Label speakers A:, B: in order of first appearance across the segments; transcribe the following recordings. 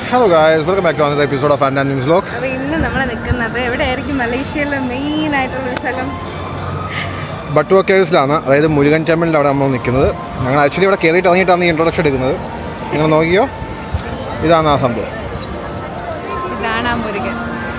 A: Hello guys welcome back to another episode of and news vlog
B: അപ്പൊ ഇന്ന് നമ്മൾ നിൽക്കുന്നത് എവിടെയായിരിക്കും മലേഷ്യയിലെ മെയിൻ ആയിട്ടുള്ള ഒരു സ്ഥലം
A: ബട്ടുവ കേവ്സിലാണ് അതായത് മുരുകൻ ടെമ്പിളിൻ്റെ അവിടെ നമ്മൾ നിൽക്കുന്നത് ഞങ്ങൾ ആക്ച്വലി ഇവിടെ കയറിയിട്ട് ഇറങ്ങിയിട്ടാണ് ഈ ഇൻട്രൊഡക്ഷൻ എടുക്കുന്നത് നിങ്ങൾ നോക്കിയോ ഇതാണ് ആ സംഭവം
B: ഇതാണ് ആ മുരുകൻ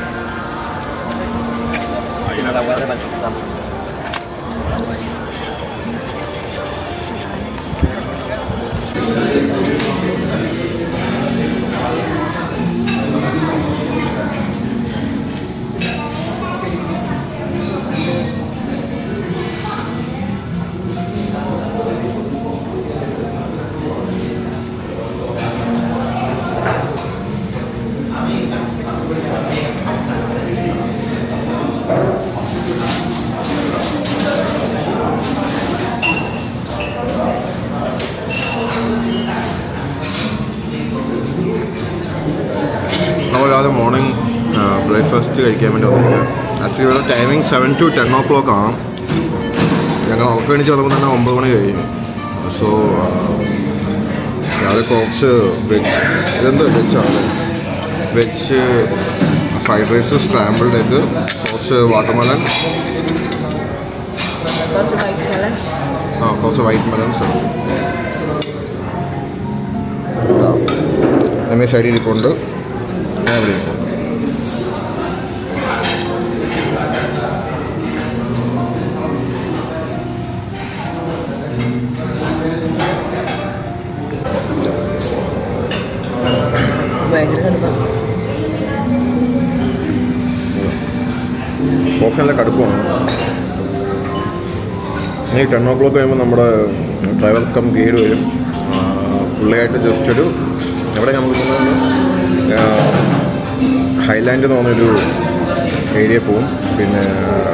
A: നമ്മൾ രാവിലെ മോർണിംഗ് ബ്രേക്ക്ഫാസ്റ്റ് കഴിക്കാൻ വേണ്ടി വന്നത് ആക്ച്വലി ഇവിടെ timing seven to ten o'clock ആണ് ഞങ്ങൾ ഉറക്കം എണീച്ച് വന്നപ്പോൾ തന്നെ ഒമ്പത് മണി കഴിഞ്ഞു സോ രാവിലെ കുറച്ച് വെജ് ഇതെന്ത് വെജാണ് veg fried rice scrambled egg കുറച്ച് വാട്ടർമെലൻ
B: കുറച്ച് വൈറ്റ് കളർ
A: ആ കുറച്ച് വൈറ്റ് മെലൻസ് നമ്മെ സൈഡിൽ ഇരിപ്പുണ്ട് ഞാൻ ഇവിടെ ഇരിപ്പുണ്ട് കോഫി നല്ല കടുപ്പമാണ് ഇനി ടെൻ ഓ ക്ലോക്ക് കഴിയുമ്പോൾ നമ്മുടെ ഡ്രൈവർ കം ഗൈഡ് വരും ആ, പുള്ളിയായിട്ട് ജസ്റ്റ് ഒരു എവിടെ നമുക്ക് പോകുന്നത് ഹൈലാൻഡ് എന്ന് പറഞ്ഞൊരു ഏരിയ പോവും പിന്നെ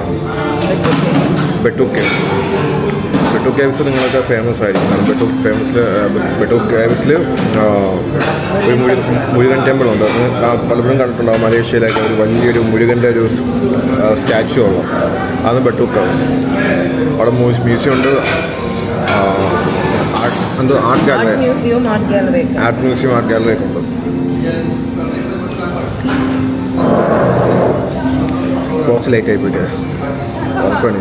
A: ബെട്ടു കേവ്സ് ബെട്ടു കേവ്സ് നിങ്ങളൊക്കെ ഫേമസ് ആയിരിക്കും കാരണം ബെട്ടു ഫേമസിൽ ബെട്ടു കേവ്സിൽ ഒരു മുഴു മുരുകൻ ടെമ്പിൾ ഉണ്ട് അത് ആ പലപ്പോഴും കണ്ടിട്ടുണ്ടാവും മലേഷ്യയിലൊക്കെ ഒരു വലിയൊരു മുരുകൻ്റെ ഒരു സ്റ്റാച്ചു ഉള്ളത് അതാണ് ബെട്ടു കേവ്സ് അവിടെ മ്യൂസിയം ഉണ്ട് ആർട്ട് എന്തോ art gallery
B: art museum art gallery
A: art museum art gallery ഒക്കെ ഉണ്ട് കുറച്ച് ലേറ്റ് ആയി പോയി ഗ്യാസ് ഉറപ്പാണ്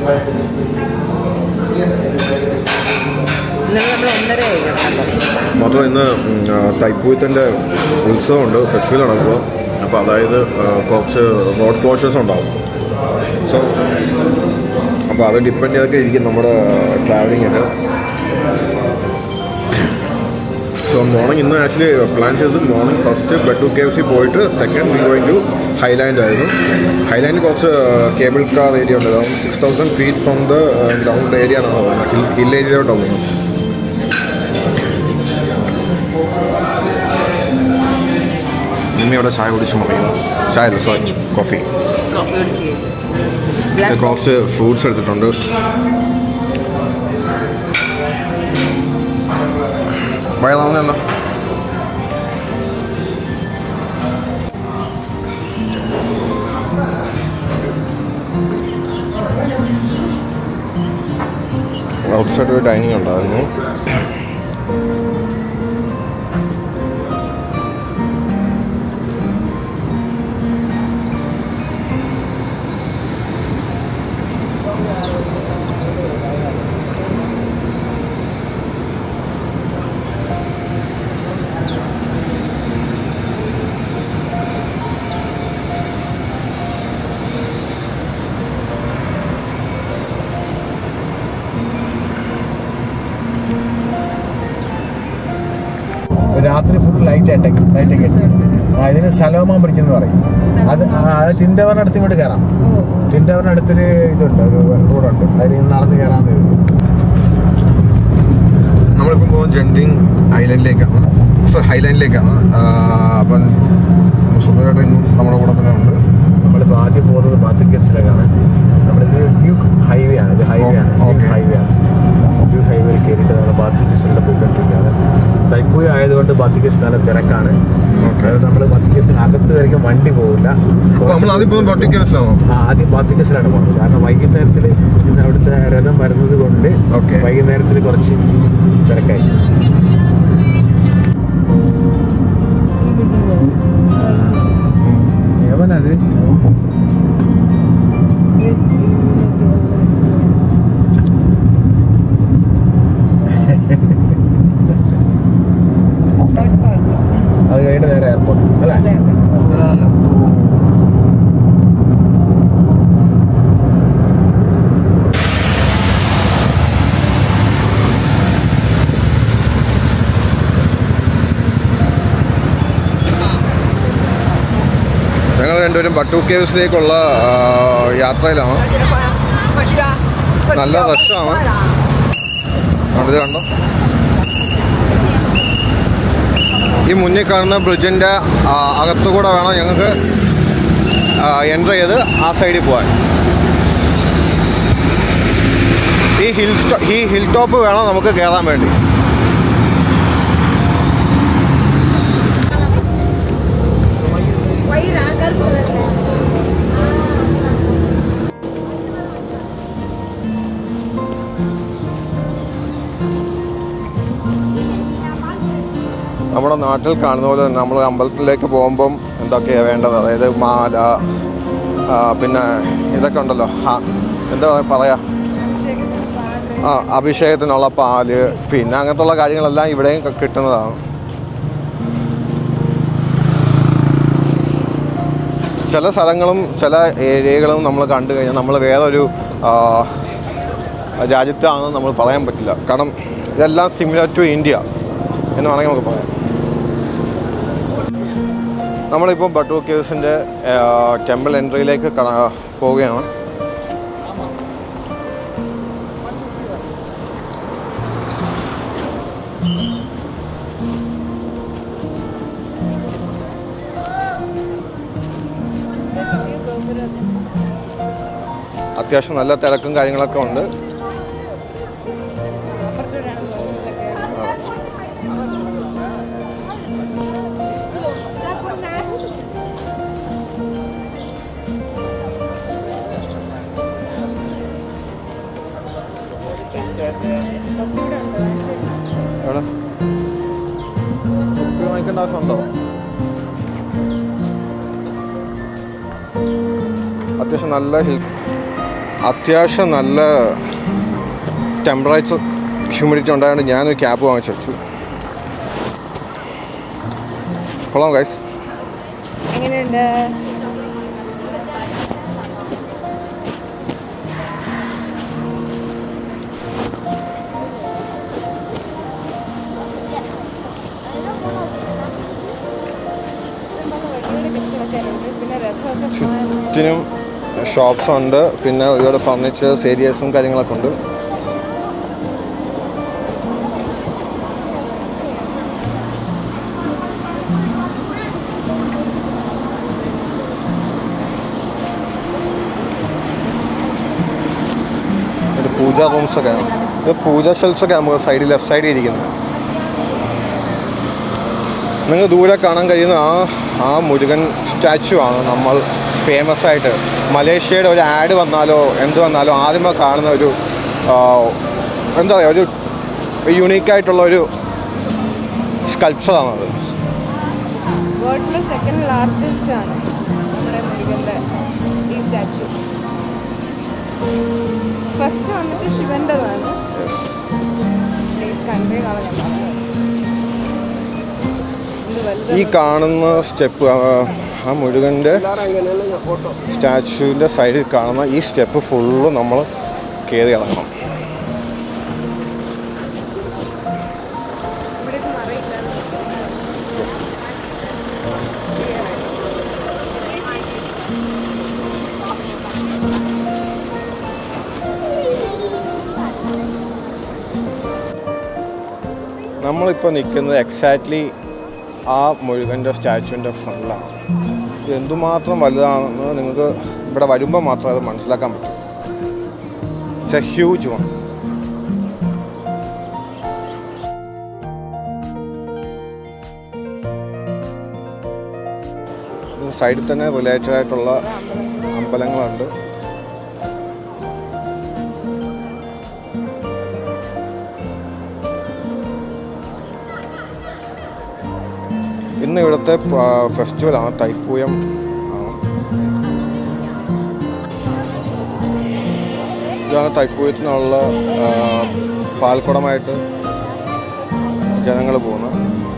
B: ഇന്നലെ നമ്മൾ ഒന്നര കഴിക്കണം
A: മാത്രം ഇന്ന് ഉം, ആ, തൈപ്പൂയത്തിൻ്റെ ഉത്സവമുണ്ട് ഫെസ്റ്റിവൽ നടക്കുക അപ്പോൾ അതായത് ആ, കുറച്ച് റോഡ് ക്ലോഷേഴ്സ് ഉണ്ടാവും സോ അപ്പോൾ അത് ഡിപ്പെൻഡ് ചെയ്തൊക്കെ ഇരിക്കും നമ്മുടെ ട്രാവലിങ്ങിന് സോ മോർണിംഗ് ഇന്ന് ആക്ച്വലി പ്ലാൻ ചെയ്തത് morning first Batu K F C പോയിട്ട് second we going to highland ആയിരുന്നു ഹൈലാൻഡ് കുറച്ച് കേബിൾ കാർ ഏരിയ ഉണ്ട് around six thousand feet from the ground area എന്നാണ് പറയുന്നത് ഹിൽ ഹിൽ ഏരിയയിലോട്ടാണ് പോകുന്നത് നിമ്മി അവിടെ ചായ കുടിച്ച് മറിയുന്നു ചായ അല്ല സോറി കോഫി
B: കോഫി കുടിച്ച്
A: കുറച്ച് ഫ്രൂട്ട്സ് എടുത്തിട്ടുണ്ട് വയറാവുന്നല്ലോ ഔട്ട് സൈഡ് ഒരു ഡൈനിങ് ഉണ്ടായിരുന്നു
C: രാത്രി ഫുൾ ലൈറ്റ് ആയിട്ടേക്ക് ലൈറ്റൊക്കെ ആ ഇതിന് സലോമ ബ്രിഡ്ജ് എന്ന് പറയും അത് ആ, അത് ടിൻഡവറിന് അടുത്ത് ഇങ്ങോട്ട് കയറാം
B: ഓ
C: ടിൻഡവറിന് അടുത്തൊരു ഇതുണ്ട് ഒരു റോഡുണ്ട് അതിൽ ഇങ്ങനെ നടന്ന് കയറാന്ന് വരും
A: നമ്മളിപ്പം പോകുന്നത് ജെൻഡിങ് ഐലൻഡിലേക്കാണ് സോ ഹൈലാൻഡിലേക്കാണ് അപ്പം സുഖമായിട്ട് ഇന്നും നമ്മുടെ കൂടെ തന്നെ ഉണ്ട്
C: നമ്മളിപ്പോൾ ആദ്യം പോകുന്നത് ബാത്തിക്കറ്റ്സിലേക്കാണ് നമ്മളിത് ഡ്യൂക്ക് ഹൈവേ ആണ് ഇത് ഹൈവേ ആണ്
A: ഓ,
C: ഡ്യൂക്ക്
A: okay.
C: ഹൈവേ ആണ് ഡ്യൂക്ക് ഹൈവേയിൽ കയറിയിട്ട് നമ്മൾ ബാത്തിക്കറ്റ്സിലൂടെ പോയിക്കൊണ്ടിരിക്കുകയാണ് തൈപ്പൂയ ആയതുകൊണ്ട് ബാത്തിക്കറ്റ്സ് നല്ല തിരക്കാണ്
A: ഓക്കെ
C: അതുകൊണ്ട് നമ്മൾ ബാത്തിക്കറ്റ്സിന് അകത്ത് വരയ്ക്കും വണ്ടി പോകില്ല
A: അപ്പോൾ നമ്മൾ ആദ്യം പോകുന്നത് ബൊട്ടിക്കൽസിലാണോ
C: ആ, ആദ്യം ബാത്തിക്കസിലാണ് പോകുന്നത് കാരണം വൈകുന്നേരത്തിൽ ഇന്ന് അവിടുത്തെ രഥം വരുന്നത് കൊണ്ട്
A: Okay.
C: വൈകുന്നേരത്തിൽ കുറച്ച് തിരക്കായി
B: ഈ
C: ഇത് അത് കഴിഞ്ഞിട്ട് നേരെ എയർപോർട്ട് അല്ലേ കുലാലംപൂർ.
A: ഞങ്ങൾ രണ്ടുപേരും ബട്ടു കേവ്സിലേക്കുള്ള ആ, യാത്രയിലാണ് നല്ല റഷാണ് അവിടെ കണ്ടോ ഈ മുന്നിൽ കാണുന്ന ബ്രിഡ്ജിൻ്റെ അകത്തുകൂടെ വേണം ഞങ്ങൾക്ക് എൻ്റർ ചെയ്ത് ആ സൈഡിൽ പോകാൻ ഈ ഹിൽ സ്റ്റോ ഈ ഹിൽ ടോപ്പ് വേണം നമുക്ക് കയറാൻ വേണ്ടി നമ്മുടെ നാട്ടിൽ കാണുന്ന പോലെ തന്നെ നമ്മൾ അമ്പലത്തിലേക്ക് പോകുമ്പം എന്തൊക്കെയാണ് വേണ്ടത് അതായത് മാല ആ, പിന്നെ ഇതൊക്കെ ഉണ്ടല്ലോ ആ, എന്താ പറയാ ആ അഭിഷേകത്തിനുള്ള പാല് പിന്നെ അങ്ങനത്തെ ഉള്ള കാര്യങ്ങളെല്ലാം ഇവിടെയും ക- കിട്ടുന്നതാണ് ചില സ്ഥലങ്ങളും ചില ഏരിയകളും നമ്മൾ കണ്ടു കഴിഞ്ഞാൽ നമ്മൾ വേറൊരു ആ, രാജ്യത്താണെന്ന് നമ്മൾ പറയാൻ പറ്റില്ല കാരണം ഇതെല്ലാം സിമിലർ ടു ഇന്ത്യ എന്ന് വേണമെങ്കിൽ നമുക്ക് പറയാം നമ്മളിപ്പം ബട്ടു കേവ്സിൻ്റെ ടെമ്പിൾ എൻട്രിയിലേക്ക് കട പോവുകയാണ് അത്യാവശ്യം നല്ല തിരക്കും കാര്യങ്ങളൊക്കെ ഉണ്ട് എവിടെ തൊപ്പി വാങ്ങിക്കേണ്ട ആവശ്യമുണ്ടോ അത്യാവശ്യം നല്ല ഹിൽ അത്യാവശ്യം നല്ല ടെമ്പറേച്ചർ ഹ്യൂമിഡിറ്റി ഉണ്ടായതുകൊണ്ട് ഞാനൊരു ക്യാബ് വാങ്ങിച്ചു വെച്ചു കൊള്ളാം ഗൈസ്
B: എങ്ങനെയുണ്ട് പിന്നെ രസമൊക്കെ
A: ചുറ്റിനും ഷോപ്സ് ഉണ്ട് പിന്നെ ഒരുപാട് ഫർണിച്ചേഴ്സ് ഏരിയസും കാര്യങ്ങളൊക്കെ ഉണ്ട് ഇത് പൂജ റൂംസ് ഒക്കെ ഇത് പൂജ ഷെൽസ് ഒക്കെ നമുക്ക് സൈഡിൽ ലെഫ്റ്റ് സൈഡിൽ ഇരിക്കുന്നത് നിങ്ങൾ ദൂരെ കാണാൻ കഴിയുന്ന ആ ആ മുരുകൻ സ്റ്റാച്ചു ആണ് നമ്മൾ ഫേമസ് ആയിട്ട് മലേഷ്യയുടെ ഒരു ആഡ് വന്നാലോ എന്ത് വന്നാലോ ആദ്യമേ കാണുന്ന ഒരു ആ, എന്താ പറയുക ഒരു യുണീക്കായിട്ടുള്ള ഒരു സ്കൾപ്ചറാണത്
B: വേൾഡിലെ സെക്കൻഡ് ലാർജസ്റ്റ് ആണ് നമ്മുടെ മുരുകൻ്റെ ഈ സ്റ്റാച്ചു ഫസ്റ്റ് വന്നിട്ട് ശിവൻ്റെതാണ് കണ്ടേ കളഞ്ഞ
A: ഈ കാണുന്ന സ്റ്റെപ്പ് ആ മുരുകൻ്റെ സ്റ്റാച്ചുവിൻ്റെ സൈഡിൽ കാണുന്ന ഈ സ്റ്റെപ്പ് ഫുള്ള് നമ്മൾ കയറി ഇറങ്ങണം
B: ഇവിടെ മറയില്ല
A: നമ്മളിപ്പോൾ നിൽക്കുന്നത് എക്സാക്ട്ലി ആ മുരുകൻ്റെ സ്റ്റാച്ചുവിൻ്റെ ഫ്രണ്ടിലാണ് ഇത് എന്തുമാത്രം വലുതാണെന്ന് നിങ്ങൾക്ക് ഇവിടെ വരുമ്പോൾ മാത്രമേ അത് മനസ്സിലാക്കാൻ പറ്റൂ ഇറ്റ്സ് എ ഹ്യൂജ് വൺ സൈഡിൽ തന്നെ റിലേറ്റഡ് ആയിട്ടുള്ള അമ്പലങ്ങളുണ്ട് ഇന്ന് ഇവിടുത്തെ ഫെസ്റ്റിവലാണ് തൈപ്പൂയം ആണ് ഇതാണ് തൈപ്പൂയത്തിനുള്ള ആ, പാൽക്കുടമായിട്ട് ജനങ്ങൾ പോകുന്നത്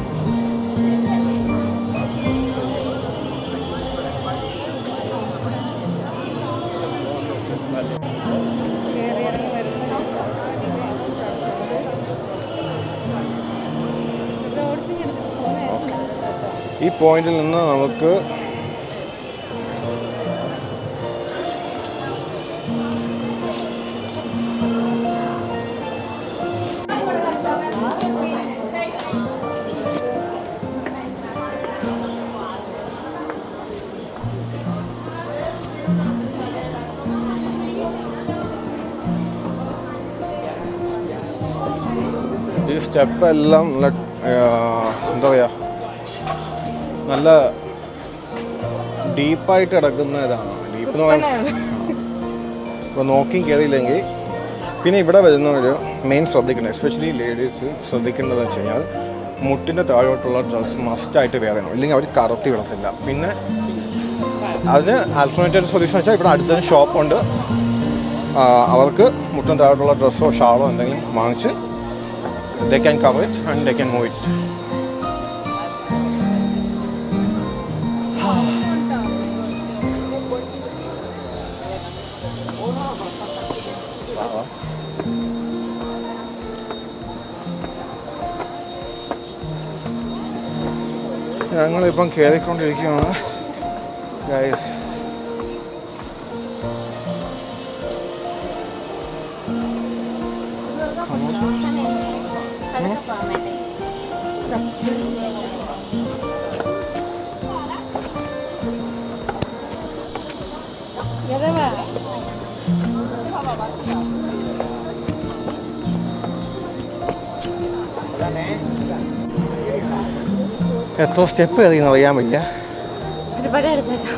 B: കയറി ഇറങ്ങി വരുന്നു ഇത് ഓടിച്ചിങ്ങനെ പോകുന്നതായിരിക്കും
A: ഈ പോയിന്റിൽ നിന്ന് നമുക്ക് ഈ സ്റ്റെപ്പ് എല്ലാം നല്ല ആ, എന്താ പറയുക നല്ല ഡീപ്പായിട്ട് കിടക്കുന്ന ഇതാണ് ഡീപ്പ് എന്ന് പറയുമ്പോൾ ഇപ്പോൾ നോക്കി കയറിയില്ലെങ്കിൽ പിന്നെ ഇവിടെ വരുന്നവർ മെയിൻ ശ്രദ്ധിക്കണം എസ്പെഷ്യലി ലേഡീസ് ശ്രദ്ധിക്കേണ്ടതെന്ന് വെച്ച് കഴിഞ്ഞാൽ മുട്ടിൻ്റെ താഴോട്ടുള്ള ഡ്രസ്സ് മസ്റ്റായിട്ട് വേദന ഇല്ലെങ്കിൽ അവർ കടത്തി വിടത്തില്ല പിന്നെ അതിന് ആൾട്ടർനേറ്റീവ് സൊല്യൂഷൻ വെച്ചാൽ ഇവിടെ അടുത്തൊരു ഷോപ്പുണ്ട് ആ, അവർക്ക് മുട്ടിന് താഴോട്ടുള്ള ഡ്രസ്സോ ഷാളോ എന്തെങ്കിലും വാങ്ങിച്ച് they can cover it and they can move it. ഞങ്ങളിപ്പം കയറിക്കൊണ്ടിരിക്കുകയാണ് ഗൈസ്
B: എതവാ
A: എത്ര സ്റ്റെപ്പ് കയറിയെന്ന് അറിയാൻ വയ്യ
B: ഒരുപാട് എടുത്തേക്കാം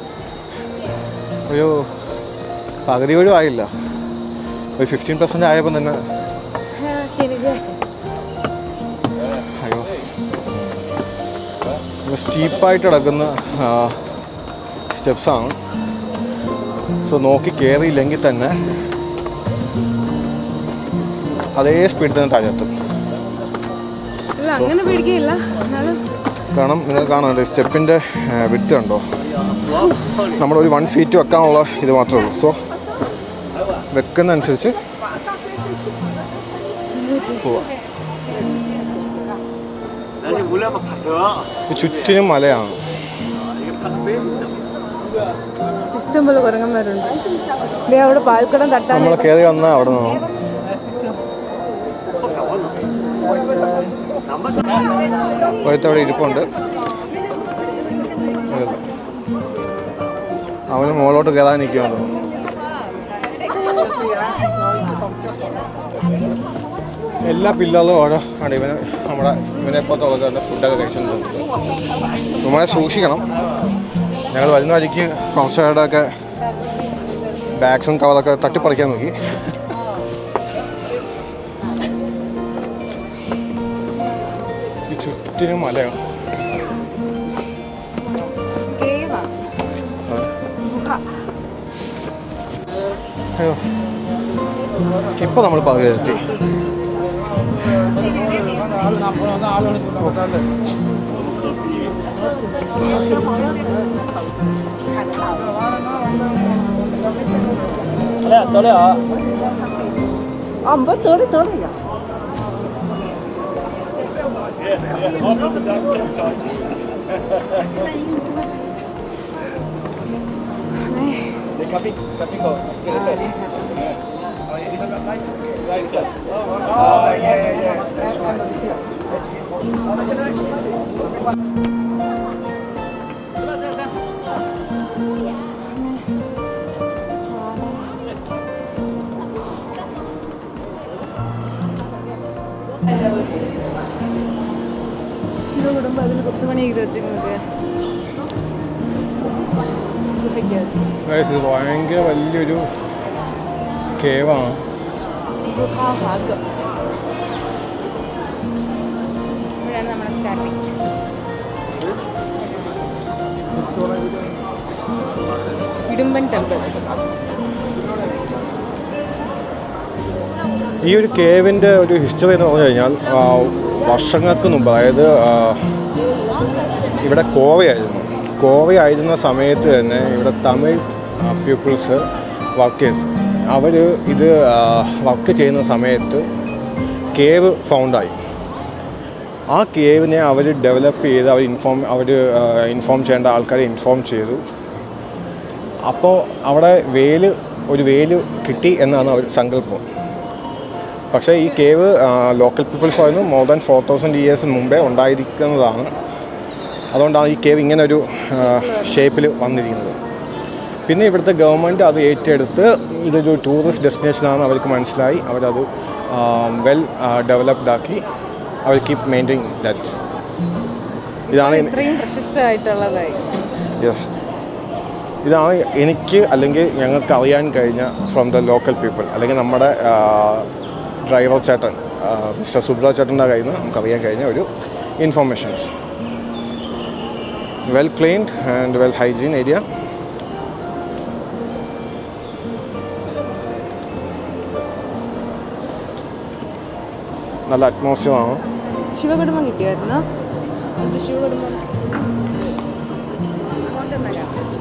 A: ഒരു പകുതി പോലും ആയില്ല ഒരു ഫിഫ്റ്റീൻ പെർസെൻറ്റ് ആയപ്പോൾ തന്നെ
B: ശരി
A: അയ്യോ സ്റ്റീപ്പായിട്ട് കിടക്കുന്ന സ്റ്റെപ്സാണ് സോ നോക്കി കയറിയില്ലെങ്കിൽ തന്നെ അതേ സ്പീഡിൽ തന്നെ താഴെത്തും
B: ഇല്ല അങ്ങനെ പേടിക്കയില്ല എന്നാലും
A: കാരണം നിങ്ങൾ കാണുന്നുണ്ട് സ്റ്റെപ്പിൻ്റെ വിട്ട് കണ്ടോ നമ്മളൊരു വൺ ഫീറ്റ് വെക്കാനുള്ള ഇത് മാത്രമേ ഉള്ളൂ സോ വെക്കുന്ന അനുസരിച്ച് പോവാം ഇത് ചുറ്റിനും മലയാണ്
B: ഇഷ്ടംപോലെ കുരങ്ങന്മാരുണ്ട് ദേ അവിടെ പാൽക്കുടം തട്ടാൻ
A: നമ്മൾ കയറി വന്ന അവിടെ നിന്നാണ് ഒരുത്തവിടെ ഇരിപ്പുണ്ട് ഒരു- അവന് മുകളിലോട്ട് കയറാൻ നിൽക്കുകയാണ് തോന്നുന്നു എല്ലാ പിള്ളേരും ഓരോ ആണ് ഇവന് നമ്മുടെ ഇവനെ പോലത്തുള്ള തന്നെ ഫുഡൊക്കെ കഴിച്ചിട്ടുണ്ട് നമ്മളെ സൂക്ഷിക്കണം ഞങ്ങൾ വരുന്ന വഴിക്ക് കുറച്ച് പേരുടെയൊക്കെ ബാഗ്സും കവറൊക്കെ തട്ടിപ്പറിക്കാൻ നോക്കി ഈ ചുറ്റിനും മലയാണ്
B: കേവാ
A: ആ.
B: ഗുഹ
A: അയ്യോ ഇപ്പൊ നമ്മൾ പകുതിയിലെത്തി
B: ഇത് കുടുംബം അതിൽ പത്ത് മണി ചെയ്ത് വെച്ചിട്ടുണ്ട്
A: Guys, ഇത് ഭയങ്കര വലിയൊരു കേവാണ്
B: ഗുഹാഭാഗം ഇവിടെയാണ് നമ്മുടെ സ്റ്റാർട്ടിങ് ഇടുമ്പൻ ടെമ്പിൾ
A: ഈ ഒരു കേവിൻ്റെ ഒരു ഹിസ്റ്ററി എന്ന് പറഞ്ഞു കഴിഞ്ഞാൽ ആ, വർഷങ്ങൾക്ക് മുമ്പ് അതായത് ആ, ഇവിടെ കോവയായിരുന്നു കോവയായിരുന്ന സമയത്ത് തന്നെ ഇവിടെ തമിഴ് പീപ്പിൾസ് വർക്കേഴ്സ് അവർ ഇത് വർക്ക് ചെയ്യുന്ന സമയത്ത് കേവ് ഫൗണ്ടായി ആ കേവിനെ അവർ ഡെവലപ്പ് ചെയ്ത് അവർ ഇൻഫോം അവർ ഇൻഫോം ചെയ്യേണ്ട ആൾക്കാരെ ഇൻഫോം ചെയ്തു അപ്പോൾ അവിടെ വേല് ഒരു വേല് കിട്ടി എന്നാണ് അവർ സങ്കല്പം പക്ഷേ ഈ കേവ് ലോക്കൽ പീപ്പിൾസ് പറയുന്നു more than four thousand years മുമ്പേ ഉണ്ടായിരിക്കുന്നതാണ് അതുകൊണ്ടാണ് ഈ കേവ് ഇങ്ങനെ ഒരു ഷേപ്പിൽ വന്നിരിക്കുന്നത് പിന്നെ ഇവിടുത്തെ ഗവൺമെൻറ് അത് ഏറ്റെടുത്ത് ഇതൊരു ടൂറിസ്റ്റ് ഡെസ്റ്റിനേഷനാണ് അവർക്ക് മനസ്സിലായി അവരത് വെൽ ഡെവലപ്ഡ് ആക്കി അവർ കീപ് മെയിൻറ്റെയിൻ ദാറ്റ് ഇതാണ് എനി-
B: ഇത്രയും പ്രശസ്തമായിട്ടുള്ളതായി
A: യെസ് ഇതാണ് എനിക്ക് അല്ലെങ്കിൽ ഞങ്ങൾക്ക് അറിയാൻ കഴിഞ്ഞ ഫ്രം ദ ലോക്കൽ പീപ്പിൾ അല്ലെങ്കിൽ നമ്മുടെ ഡ്രൈവർ ചേട്ടൻ മിസ്റ്റർ സുബ്രാജ് ചേട്ടൻ്റെ കയ്യിൽ നിന്ന് നമുക്ക് അറിയാൻ കഴിഞ്ഞ ഒരു informations well cleaned and well hygiene area നല്ല അറ്റ്മോസ്ഫിയർ ആണ്
B: ശിവകുടുംബം കിട്ടിയായിരുന്നോ അത് ശിവകുടുംബം അങ്ങോട്ടൊന്നല്ല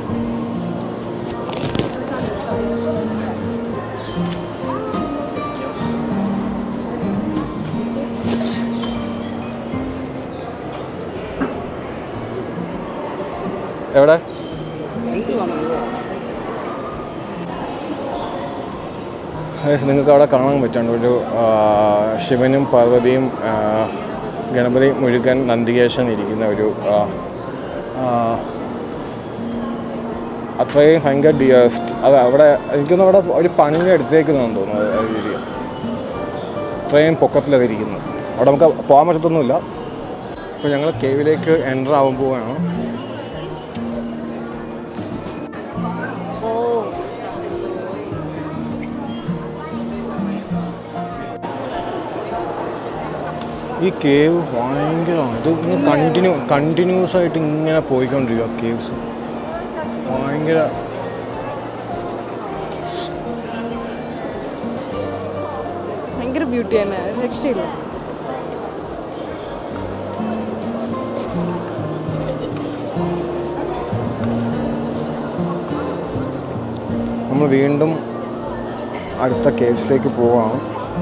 A: എവിടെ ഏഹ് നിങ്ങൾക്ക് അവിടെ കാണാൻ പറ്റുന്നുണ്ട് ഒരു ആ, ശിവനും പാർവതിയും ആ, ഗണപതി മുരുകൻ നന്ദികേശൻ ഇരിക്കുന്ന ഒരു ആ, ആ, അത്രയും ഭയങ്കര ഡി സ്റ്റ്- അത് അവിടെ എനിക്കൊന്നും അവിടെ ഒരു പണിഞ്ഞ എടുത്തേക്കുന്നതെന്ന് തോന്നുന്നു അത് ആ രീതി അത്രയും പൊക്കത്തിലത് ഇരിക്കുന്നത് അവിടെ നമുക്ക് പോകാൻ പറ്റത്തൊന്നുമില്ല ഇപ്പോൾ ഞങ്ങൾ കേവിലേക്ക് എൻ്റർ ആവാൻ പോവുകയാണ്
B: ഓ
A: ഈ കേവ് ഭയങ്കരമാണ് ഇത് ഇങ്ങനെ കണ്ടിന്യൂ കണ്ടിന്യൂസ് ആയിട്ട് ഇങ്ങനെ പോയിക്കൊണ്ടിരിക്കുക കേവ്സ് ഭയങ്കര
B: ഭയങ്കര ബ്യൂട്ടിയാണ് രക്ഷയില്ല
A: നമ്മൾ വീണ്ടും അടുത്ത കേവ്സിലേക്ക് പോവാണ്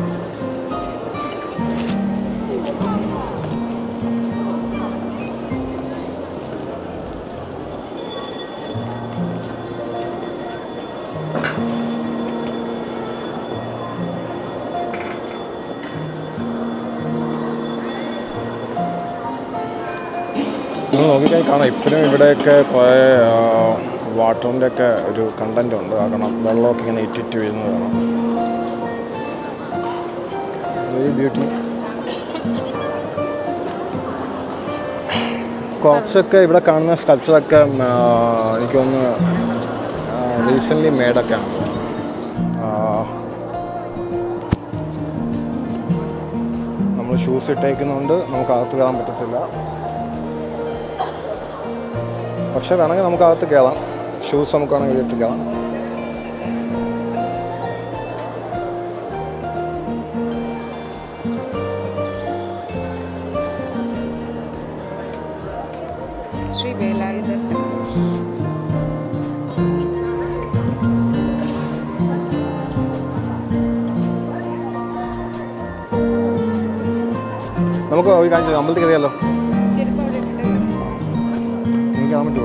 A: നിങ്ങൾ നോക്കിക്കഴിഞ്ഞാൽ കാണാം ഇപ്പോഴും ഇവിടെയൊക്കെ കുറേ വാട്ടറിൻ്റെ ഒക്കെ ഒരു കണ്ടന്റ് ഉണ്ട് കാരണം വെള്ളമൊക്കെ ഇങ്ങനെ ഇറ്റിറ്റ് വീഴുന്നത് കാണാം വെരി ബ്യൂട്ടി കുറച്ചൊക്കെ ഇവിടെ കാണുന്ന സ്കൾച്ചറൊക്കെ എനിക്ക് തോന്നുന്നു റീസെൻ്റ്ലി മേഡൊക്കെ ആണ് നമ്മൾ ഷൂസ് ഇട്ടേക്കുന്നതുകൊണ്ട് നമുക്ക് അകത്ത് കയറാൻ പറ്റത്തില്ല പക്ഷെ വേണമെങ്കിൽ നമുക്ക് അകത്ത് കയറാം ഷൂസ് നമുക്ക് വേണമെങ്കിൽ ഇട്ട് കയറാം
B: ശ്രീ വേലായുധൻ
A: നമുക്ക് ഒരു കാര്യം ചെയ്യാം അമ്പലത്തിൽ കയറിയാലോ
B: ചെരുപ്പ് അവിടെ ഇട്ടിട്ട്
A: എനിക്ക് കയറാൻ പറ്റുമോ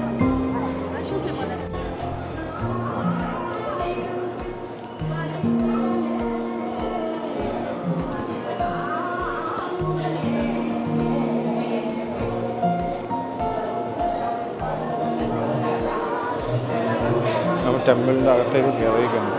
A: നമ്മൾ ടെമ്പിളിൻ്റെ അകത്തേക്ക് കയറിയിരിക്കുന്നു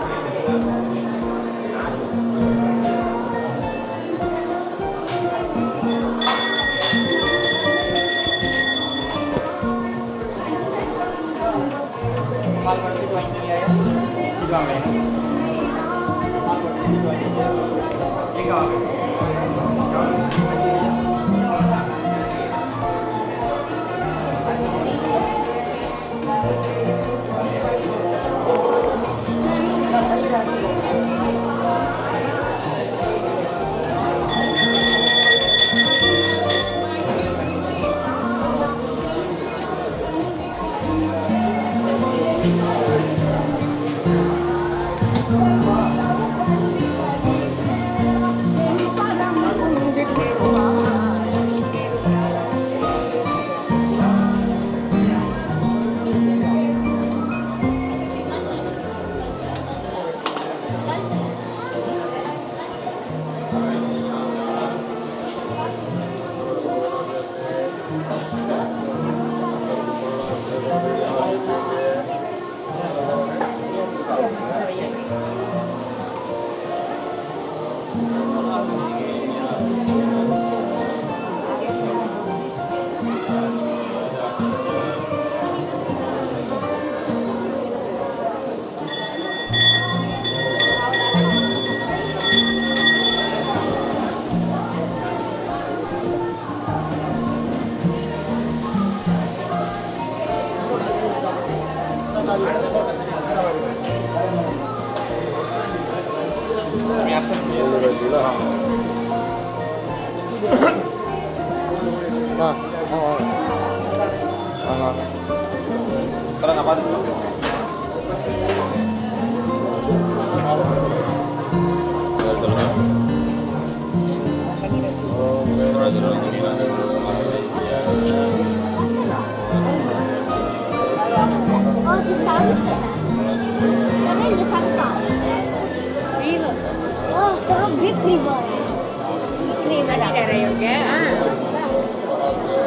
D: Oh, di Santa. Kami di Santa. River. Oh, terus big river. Big river.
B: daerah Yoga.
D: Ah.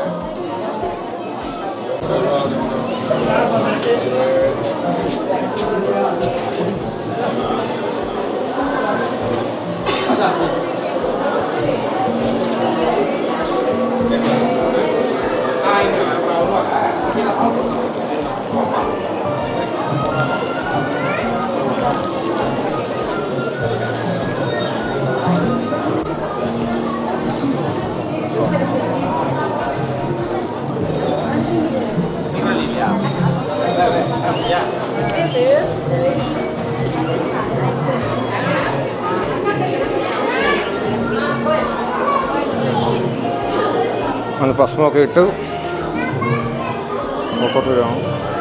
A: അത് ഭസ്മൊക്കെ ഇട്ട് പുറത്തോട്ട് വരാം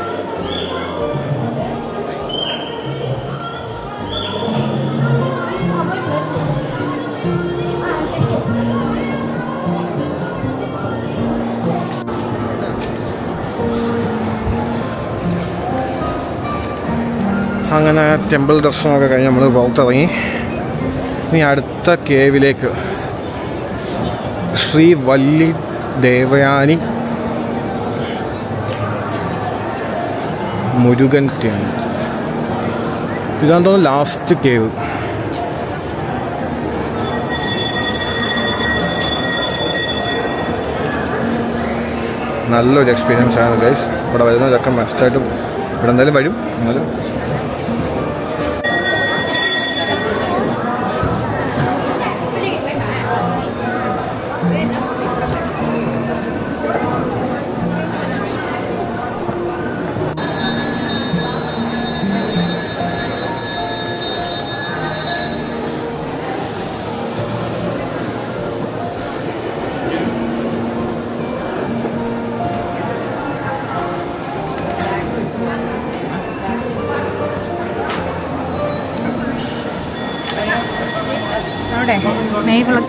A: അങ്ങനെ ടെമ്പിൾ ദർശനമൊക്കെ കഴിഞ്ഞ് നമ്മൾ പുറത്തിറങ്ങി ഇനി അടുത്ത കേവിലേക്ക് ശ്രീ വല്ലി ദേവയാനി മുരുകൻ ടെമ്പിൾ ഇതാന്ന് തോന്നുന്നു ലാസ്റ്റ് കേവ് നല്ലൊരു എക്സ്പീരിയൻസ് ആണ് ഗൈസ് ഇവിടെ വരുന്നവരൊക്കെ മസ്റ്റായിട്ടും ഇവിടെ എന്തായാലും വരും എന്നാലും
B: അവിടെ നെയ്കുളം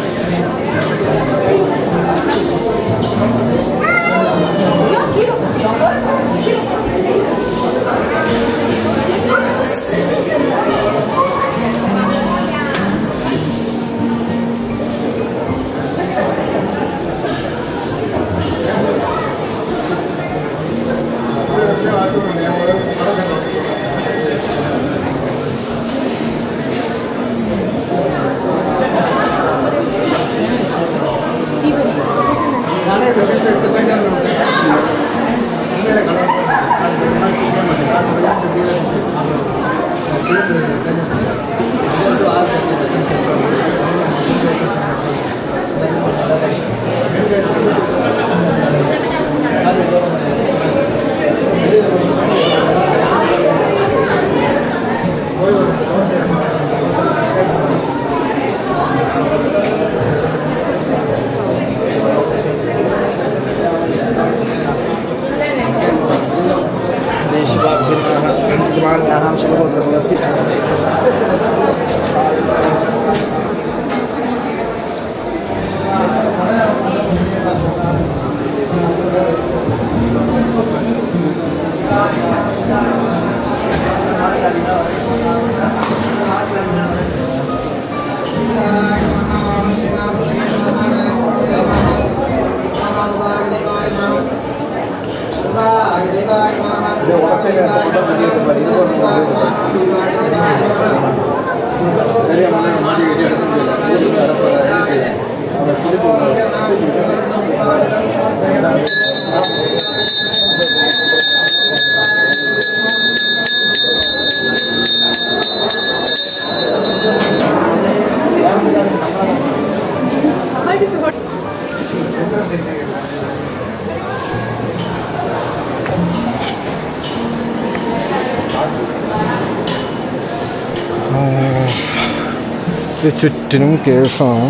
B: ഇത് ചുറ്റിനും കേസാണ്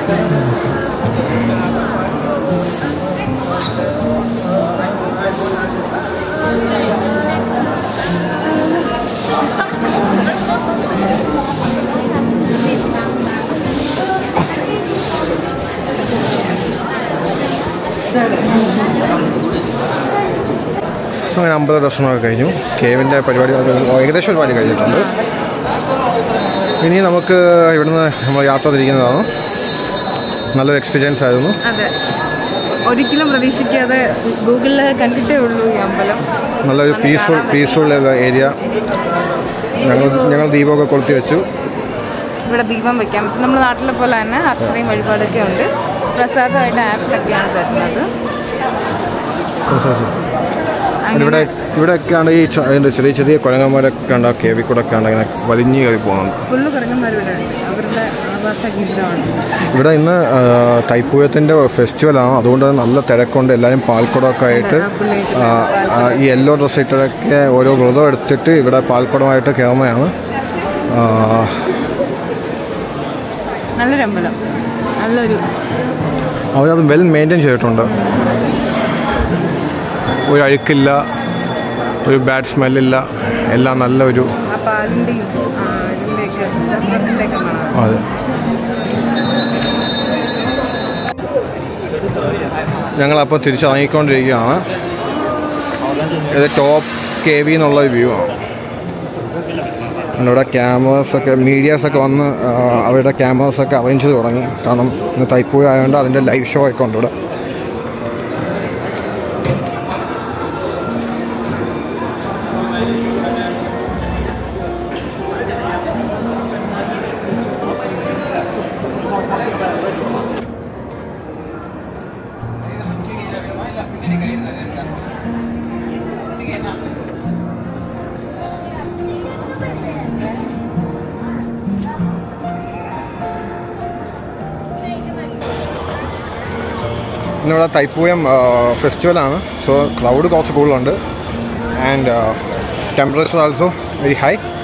A: അങ്ങനെ അമ്പത് ദർശനമൊക്കെ കഴിഞ്ഞു കേവിൻ്റെ പരിപാടി ഏകദേശം പരിപാടി കഴിഞ്ഞിട്ടുണ്ട് ഇനി നമുക്ക് ഇവിടുന്ന് നമ്മൾ യാത്ര തിരിക്കുന്നതാണ് നല്ലൊരു എക്സ്പീരിയൻസ് ആയിരുന്നു
B: അതെ ഒരിക്കലും പ്രതീക്ഷിക്കാതെ ഗൂഗിളിൽ കണ്ടിട്ടേ ഉള്ളൂ ഈ അമ്പലം
A: നല്ലൊരു പീസ്ഫുൾ പീസ്ഫുൾ ഏരിയ ഞങ്ങൾ ഞങ്ങൾ ദീപമൊക്കെ കൊളുത്തി വെച്ചു
B: ഇവിടെ ദീപം വെക്കാം നമ്മുടെ നാട്ടിലെ പോലെ തന്നെ അർച്ചനയും വഴിപാടൊക്കെ ഉണ്ട് പ്രസാദമായിട്ട് ആപ്പിലൊക്കെയാണ് തരുന്നത്
A: ഇവിടെ ഇവിടെയൊക്കെയാണ് ഈ ച- അതിൻ്റെ ചെറിയ ചെറിയ കുരങ്ങന്മാരൊക്കെ ഉണ്ട് ആ കേവി കൂടെ ഒക്കെ ഉണ്ട് ഇങ്ങനെ വലിഞ്ഞു കയറി പോകുന്നുണ്ട്
B: ഫുള്ള് കുരങ്ങന്മാർ ഇവിടെ ഉണ്ട് അവരുടെ ആവാസ കേന്ദ്രമാണ്
A: ഇവിടെ ഇന്ന് ആ, തൈപ്പൂയത്തിൻ്റെ ഫെസ്റ്റിവലാണ് അതുകൊണ്ട് നല്ല തിരക്കുണ്ട് എല്ലാവരും പാൽക്കുടമൊക്കെ ആയിട്ട് ആ, ആ, ഈ യെല്ലോ ഡ്രസ് ഇട്ടൊക്കെ ഓരോ വ്രതം എടുത്തിട്ട് ഇവിടെ പാൽക്കുടമായിട്ട് കയറുന്നതാണ് ആ,
B: നല്ലൊരു അമ്പലം നല്ലൊരു
A: അവരത് വെൽ മെയിൻറ്റെയിൻ ചെയ്തിട്ടുണ്ട് ഒരു അഴുക്കില്ല ഒരു ബാഡ് സ്മെല്ലില്ല എല്ലാം നല്ലൊരു
B: ആ പാലിൻ്റെയും ഇതിൻ്റെയൊക്കെ ദസറത്തിൻ്റെയൊക്കെ മണം
A: അതെ ഞങ്ങളപ്പോൾ തിരിച്ചിറങ്ങിക്കൊണ്ടിരിക്കുകയാണ് ഇത് ടോപ്പ് കെ വി എന്നുള്ള വ്യൂ ആണ് ഇവിടെ ക്യാമറസൊക്കെ മീഡിയാസൊക്കെ വന്ന് ആ, അവരുടെ ക്യാമറസൊക്കെ അറേഞ്ച് ചെയ്ത് തുടങ്ങി കാരണം ഇന്ന് തൈപ്പൂയ ആയതുകൊണ്ട് അതിൻ്റെ ലൈവ് ഷോ ഒക്കെ ഉണ്ട് ഇവിടെ ഇന്നിവിടെ തൈപ്പൂയം ഫെസ്റ്റിവലാണ് സോ ക്രൗഡ് കുറച്ച് കൂടുതലുണ്ട് and temperature also very high